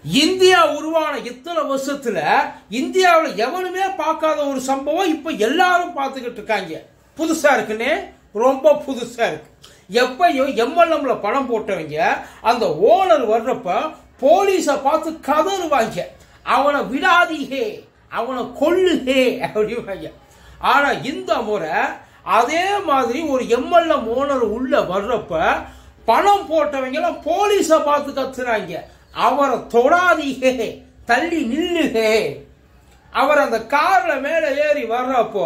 India உருவான இத்தனை வருஷத்துல இந்தியாவில் எவனுமே பார்க்காத ஒரு சம்பவம் இப்ப எல்லாரும் பார்த்துக்கிட்டு இருக்காங்க புதுசா இருக்குன்னே ரொம்ப புதுசா இருக்கு எப்பயும் எம்எல்எம்ல பணம் போட்டவங்க அந்த ஓனர் வர்றப்ப போலீஸை பார்த்து கதறுவாங்க அவனை விடாதீகே அவனை கொல்லுகே அப்படிவாங்க ஆனா இந்த முறை அதே மாதிரி ஒரு எம்எல்எம் ஓனர் உள்ள வர்றப்ப பணம் போட்டவங்க எல்லாம் போலீஸை பார்த்து கத்துறாங்க அவரை தொடாதீகே தள்ளி நில்லுகே அவர் அந்த கார்ல மேல ஏறி வர்றப்போ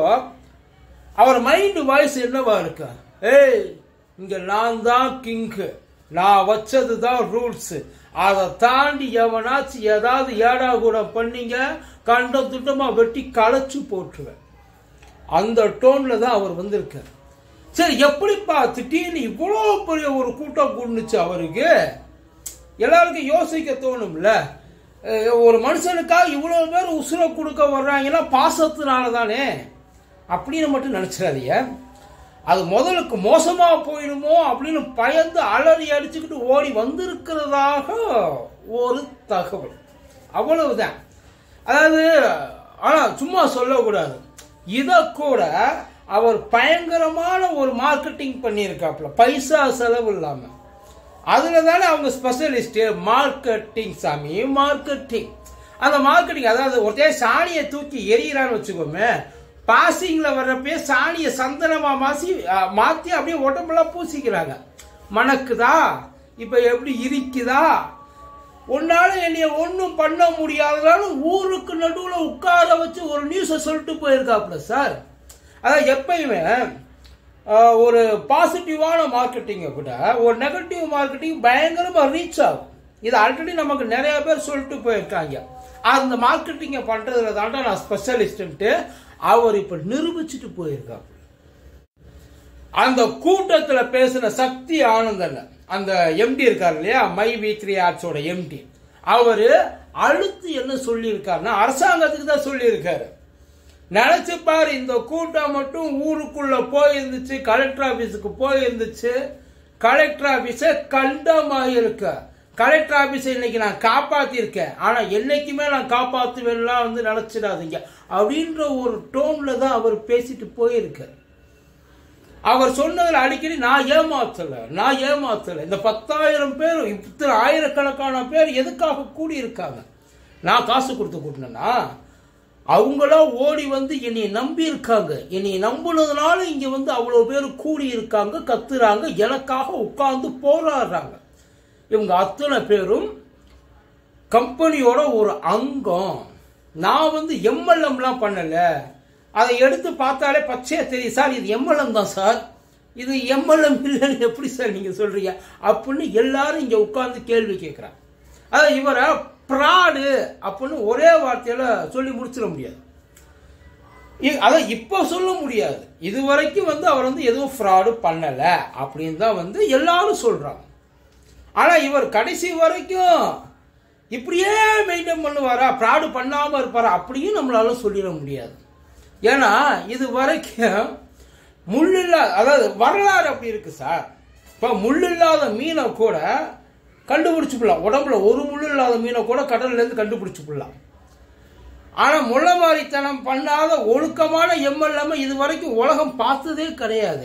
அவர் மைண்ட் வாய்ஸ் என்னவா இருக்கு ஏய் இங்க நான் தான் கிங்கு நான் வச்சது தான் ரூல்ஸ் அதை தாண்டி எவனாச்சும் ஏதாவது ஏடா கூட பண்ணீங்க கண்ட துட்டமா வெட்டி களைச்சு போட்டுருவேன் அந்த டோன்ல தான் அவர் வந்திருக்கார் சரி எப்படிப்பா திடீர்னு இவ்வளோ பெரிய ஒரு கூட்டம் கூடுனுச்சு அவருக்கு எல்லாருக்கும் யோசிக்க தோணும்ல அஹ் ஒரு மனுஷனுக்காக இவ்வளோ பேர் உசுரை கொடுக்க வர்றாங்கன்னா பாசத்தினால தானே அப்படின்னு மட்டும் நினச்சிடாதீங்க அது முதலுக்கு மோசமாக போயிடுமோ அப்படின்னு பயந்து அலறி அடிச்சுக்கிட்டு ஓடி வந்திருக்கிறதாக ஒரு தகவல் அவ்வளவுதான் அதாவது ஆனால் சும்மா சொல்லக்கூடாது இதை கூட அவர் பயங்கரமான ஒரு மார்க்கெட்டிங் பண்ணியிருக்காப்புல பைசா செலவு இல்லாமல் அதில் தானே அவங்க ஸ்பெஷலிஸ்ட்டு மார்க்கெட்டிங் சாமி மார்க்கெட்டிங் அந்த மார்க்கெட்டிங் அதாவது ஒருத்தர் சாணியை தூக்கி எரியிறான்னு வச்சுக்கோமே பாசிங்கில் வர்றப்பே சாணியை சந்தனமாக மாசி அஹ், மாற்றி அப்படியே உடம்பெல்லாம் பூசிக்கிறாங்க மணக்குதா இப்போ எப்படி இருக்குதா உன்னால என்னைய ஒன்றும் பண்ண முடியாதனாலும் ஊருக்கு நடுவில் உட்கார வச்சு ஒரு நியூஸை சொல்லிட்டு போயிருக்காப்புல சார் அதான் எப்பயுமே ஆஹ், ஒரு பாசிட்டிவான மார்க்கெட்டிங்கை விட ஒரு நெகட்டிவ் மார்க்கெட்டிங் பயங்கரமாக ரீச் ஆகும் இது ஆல்ரெடி நமக்கு நிறைய பேர் சொல்லிட்டு போயிருக்காங்க அந்த மார்க்கெட்டிங்கை பண்ணுறதுல தாண்டா நான் ஸ்பெஷலிஸ்ட்டு அவர் இப்போ நிரூபிச்சுட்டு போயிருக்காங்க அந்த கூட்டத்துல பேசின சக்தி ஆனந்தன் அந்த எம்டி இருக்கார் இல்லையா மை வீக்ரி ஆர்ட்ஸோட எம்டி அவரு அழுத்து என்ன சொல்லியிருக்காருன்னா அரசாங்கத்துக்கு தான் சொல்லியிருக்காரு நினைச்சு பாரு இந்த கூட்டம் மட்டும் ஊருக்குள்ள போயிருந்துச்சு கலெக்டர் ஆபீஸுக்கு போயிருந்துச்சு கலெக்டர் ஆபீஸ கண்டமாக இருக்க கலெக்டர் ஆபீஸை இன்னைக்கு நான் காப்பாத்திருக்கேன் ஆனா என்னைக்குமே நான் காப்பாத்துவேன்லாம் வந்து நினைச்சிடாதீங்க அப்படின்ற ஒரு டோன்ல தான் அவர் பேசிட்டு போயிருக்காரு அவர் சொன்னதுல அடிக்கடி நான் ஏமாத்தல நான் ஏமாத்தல இந்த பத்தாயிரம் பேர் இத்தனை ஆயிரக்கணக்கான பேர் எதுக்காக கூடி இருக்காங்க நான் காசு கொடுத்து கூட்டினேன்னா அவங்களா ஓடி வந்து என்னை நம்பி இருக்காங்க என்னை நம்புனதுனால இங்க வந்து அவ்வளவு பேர் கூடி இருக்காங்க கத்துறாங்க எனக்காக உட்கார்ந்து போராடுறாங்க இவங்க அத்தனை பேரும் கம்பெனியோட ஒரு அங்கம் நான் வந்து எம்எல்எம்லாம் பண்ணல அதை எடுத்து பார்த்தாலே பச்சையா தெரியும் சார் இது எம்எல்எம் தான் சார் இது எம்எல்எம் இல்லைன்னு எப்படி சார் நீங்க சொல்றீங்க அப்படின்னு எல்லாரும் இங்க உட்கார்ந்து கேள்வி கேட்கிறாங்க அதான் இவரை ப்ராடு அப்படின்னு ஒரே வார்த்தையில சொல்லி முடிச்சிட முடியாது இ- அதான் இப்போ சொல்ல முடியாது இது வரைக்கும் வந்து அவர் வந்து எதுவும் ஃப்ராடு பண்ணல அப்படின்னு தான் வந்து எல்லாரும் சொல்றாங்க ஆனா இவர் கடைசி வரைக்கும் இப்படியே மெயின்டைன் பண்ணுவாரா ஃப்ராடு பண்ணாம இருப்பாரா அப்படியும் நம்மளால சொல்லிட முடியாது ஏன்னா இது வரைக்கும் முள்ளில்லா அதாவது வரலாறு அப்படி இருக்கு சார் இப்போ முள்ளில்லாத மீனை கூட கண்டுபிடிச்சு போடலாம் உடம்புல ஒரு முள் இல்லாத மீனை கூட கடல்ல இருந்து கண்டுபிடிச்சு போடலாம் ஆனா முள்ளமாரித்தனம் பண்ணாத ஒழுக்கமான எம்எல்ஏம இது வரைக்கும் உலகம் பார்த்ததே கிடையாது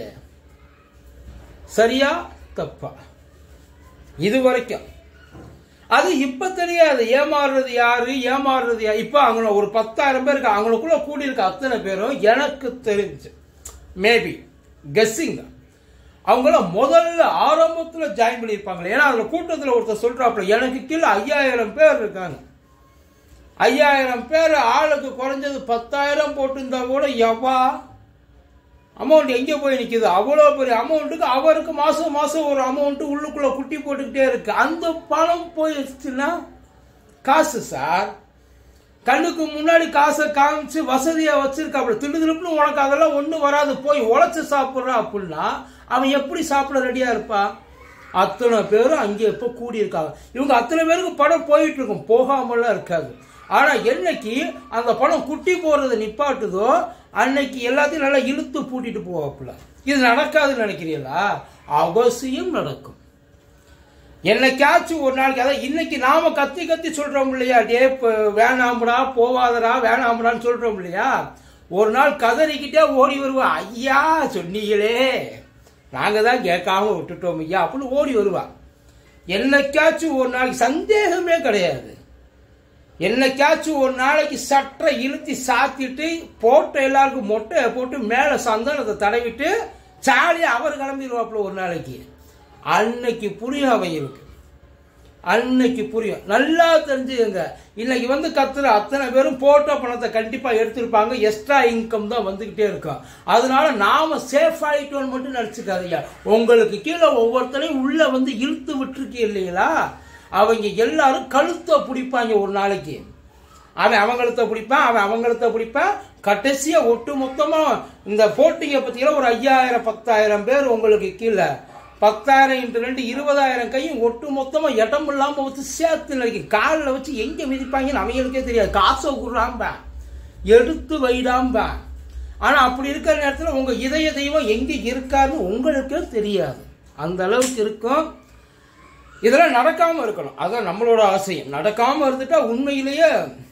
சரியா தப்பா இது வரைக்கும் அது இப்ப தெரியாது ஏமாறுறது யாரு ஏமாறுறது யாரு இப்ப அவங்க ஒரு பத்தாயிரம் பேர் இருக்கு அவங்களுக்குள்ள கூடி இருக்க அத்தனை பேரும் எனக்கு தெரிஞ்சு மேபி கெஸ்ஸிங் அவங்கள முதல்ல ஆரம்பத்துல ஜாயின் பண்ணியிருப்பாங்களே ஏன்னா அதுல கூட்டத்துல ஒருத்தர் சொல்றாப்புல எனக்கு கீழே ஐயாயிரம் பேர் இருக்காங்க ஐயாயிரம் பேர் ஆளுக்கு குறைஞ்சது பத்தாயிரம் போட்டிருந்தா கூட எவ்வா அமௌண்ட் எங்கே போய் நிற்கிது அவ்வளோ பெரிய அமௌண்ட்டுக்கு அவருக்கு மாதம் மாதம் ஒரு அமௌண்ட்டு உள்ளுக்குள்ளே குட்டி போட்டுக்கிட்டே இருக்கு அந்த பணம் போயிடுச்சுன்னா காசு சார் கண்ணுக்கு முன்னாடி காசை காமிச்சு வசதியா வச்சிருக்காப்புல திண்டு திருப்புன்னு உனக்கு அதெல்லாம் ஒன்றும் வராது போய் உழைச்சு சாப்பிட்ற அப்படின்னா அவன் எப்படி சாப்பிட ரெடியா இருப்பான் அத்தனை பேரும் அங்கே இப்போ கூடி இருக்காங்க இவங்க அத்தனை பேருக்கு படம் போயிட்டு இருக்கும் போகாமலாம் இருக்காது ஆனா என்னைக்கு அந்த படம் குட்டி போடுறதை நிப்பாட்டுதோ அன்னைக்கு எல்லாத்தையும் நல்லா இழுத்து பூட்டிட்டு போவாப்புல இது நடக்காதுன்னு நினைக்கிறீங்களா அவசியம் நடக்கும் என்னைக்காச்சும் ஒரு நாளைக்கு அதான் இன்னைக்கு நாம கத்தி கத்தி சொல்றோம் இல்லையா டே இப்ப வேணாம்டா போவாதடா வேணாம்டான்னு சொல்றோம் இல்லையா ஒரு நாள் கதறிக்கிட்டே ஓடி வருவா ஐயா சொன்னீங்களே நாங்க தான் கேட்காம விட்டுட்டோம் ஐயா அப்படின்னு ஓடி வருவா என்னைக்காச்சும் ஒரு நாளைக்கு சந்தேகமே கிடையாது என்னைக்காச்சும் ஒரு நாளைக்கு சட்டை இழுத்தி சாத்திட்டு போட்ட எல்லாருக்கும் மொட்டையை போட்டு மேலே சந்தனத்தை தடவிட்டு சாலியா அவர் கிளம்பிடுவாப்புல ஒரு நாளைக்கு அன்னைக்கு புரியும் அவங்களுக்கு அன்னைக்கு புரியும் நல்லா தெரிஞ்சுக்கங்க இன்னைக்கு வந்து கத்துற அத்தனை பேரும் போட்ட பணத்தை கண்டிப்பா எடுத்திருப்பாங்க எக்ஸ்ட்ரா இன்கம் தான் வந்துகிட்டே இருக்கும் அதனால நாம சேஃப் ஆயிட்டோம்னு மட்டும் நினைச்சுக்காதீங்க உங்களுக்கு கீழே ஒவ்வொருத்தரையும் உள்ள வந்து இழுத்து விட்டுருக்கீ இல்லைங்களா அவங்க எல்லாரும் கழுத்தை பிடிப்பாங்க ஒரு நாளைக்கு அவன் அவங்களத்த பிடிப்பான் அவன் அவங்களத்த பிடிப்பான் கடைசியா ஒட்டு மொத்தமா இந்த போட்டிங்க பத்தியில ஒரு ஐயாயிரம் பத்தாயிரம் பேர் உங்களுக்கு கீழே பத்தாயிரம் இன்ட்டு ரெண்டு இருபதாயிரம் கையும் ஒட்டு மொத்தமா இடம் இல்லாம வச்சு சேர்த்து நினைக்க காலில் வச்சு எங்க மிதிப்பாங்கன்னு அவங்களுக்கே தெரியாது காசை குடுறாம்பா எடுத்து வைடாம்பா ஆனா அப்படி இருக்கிற நேரத்துல உங்க இதய தெய்வம் எங்க இருக்காருன்னு உங்களுக்கே தெரியாது அந்த அளவுக்கு இருக்கும் இதெல்லாம் நடக்காம இருக்கணும் அதான் நம்மளோட ஆசையும் நடக்காம இருந்துட்டா உண்மையிலேயே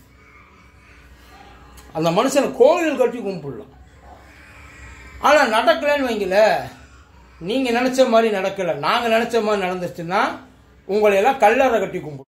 அந்த மனுஷனை கோவில் கட்டி கும்பிடலாம் ஆனா நடக்கலைன்னு வைங்கள நீங்க நினைச்ச மாதிரி நடக்கல நாங்க நினைச்ச மாதிரி நடந்துச்சுன்னா உங்களை எல்லாம் கல்லறை கட்டி கும்பிடும்